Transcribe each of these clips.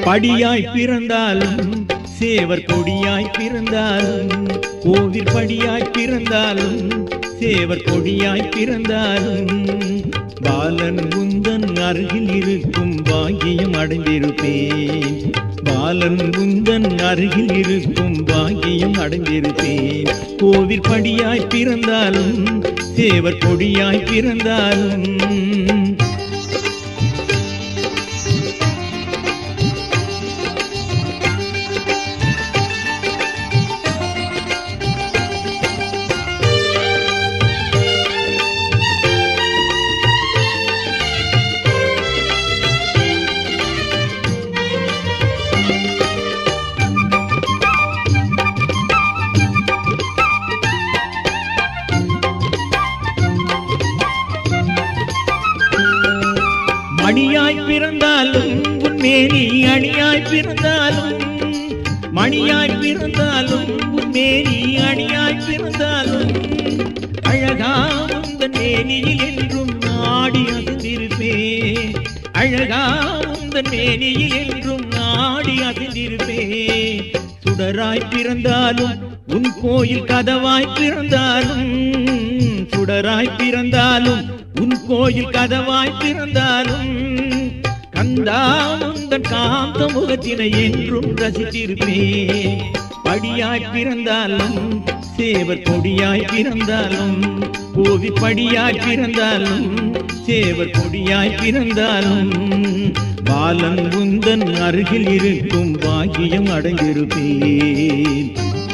படியாய் பிறந்தாலும் சேவர் கொடியாய் பிறந்தாலும் கோவில் படியாய் பிறந்தாலும் சேவர் கொடியாய் பிறந்தாலும் பாலன் குந்தன் அருகில் இருக்கும் பாக்கியம் அடைந்திருப்பேன் பாலன் குந்தன் அருகில் இருக்கும் பாக்கியம் அடைந்திருப்பேன் கோவில் படியாய் பிறந்தாலும் சேவர் கொடியாய் பிறந்தாலும் மணியாய் பிறந்தாலும் உன்மேனி அணியாய் பிறந்தாலும் மணியாய் பிறந்தாலும் உன்மேனி அணியாய் பிறந்தாலும் அழகா உந்தன் மேனியில் என்றும் நாடி அசைந்திருப்பேன் அழகா உந்தன் மேனியில் என்றும் நாடி அசைந்திருப்பேன் சுடராய் பிறந்தாலும் உன் கோயில் கதவாய் பிறந்தாலும் சுடராய் பிறந்தாலும் உன் கோயில் கதவாய் பிறந்தாலும் கந்தா உந்தன் காந்த முகத்தினை என்றும் ரசித்திருப்பேன் படியாய் பிறந்தாலும் சேவர் கொடியாய் பிறந்தாலும் கோவி படியாய் பிறந்தாலும் சேவர் கொடியாய் பிறந்தாலும் பாலன் உந்தன் அருகில் இருக்கும் பாக்கியம் அடைந்திருப்பேன்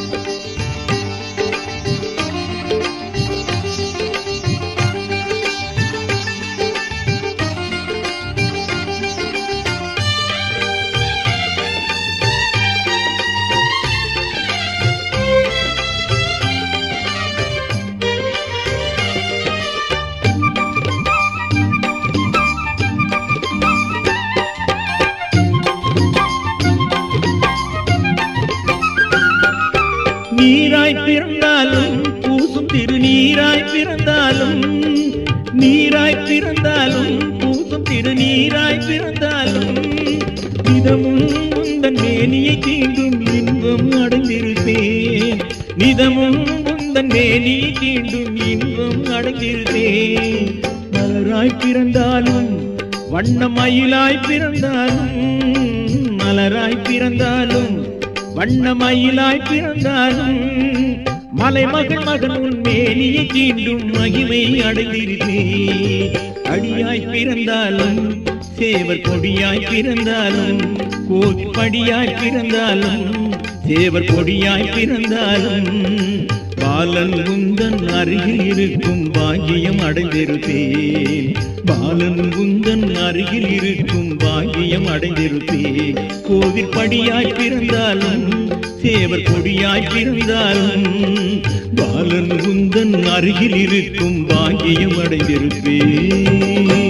நீராய் பிறந்தாலும் பூசும் திருநீராய் பிறந்தாலும் நீராய் பிறந்தாலும் பூசும் திருநீராய் பிறந்தாலும் நிதமும் உந்தன் மேனியை தீண்டும் இன்பம் அடைந்திருப்பேன் நிதமும் உந்தன் மேனியை தீண்டும் இன்பம் அடைந்திருப்பேன் மலராய் பிறந்தாலும் வண்ண மயிலாய் பிறந்தாலும் மலராய் பிறந்தாலும் வண்ண மயிலாய் பிறந்தாலும் மலைமகள் மகன் உன் மேனியை தீண்டும் மகிமை அடைந்திருப்பேன் அடியாய் பிறந்தாலும் சேவர் கொடியாய் பிறந்தாலும் கோவில் படியாய் பிறந்தாலும் சேவர் கொடியாய் பிறந்தாலும் பாலன் குந்தன் அருகில் இருக்கும் பாக்கியம் அடைந்திருப்பேன் பாலன் குந்தன் அருகில் இருக்கும் பாக்கியம் அடைந்திருப்பேன் கோவில் படியாய் பிறந்தாலும் சேவர் கொடியாய் பிறந்தாலும் பாலன் குந்தன் அருகில் இருக்கும் பாக்கியம் அடைந்திருப்பேன்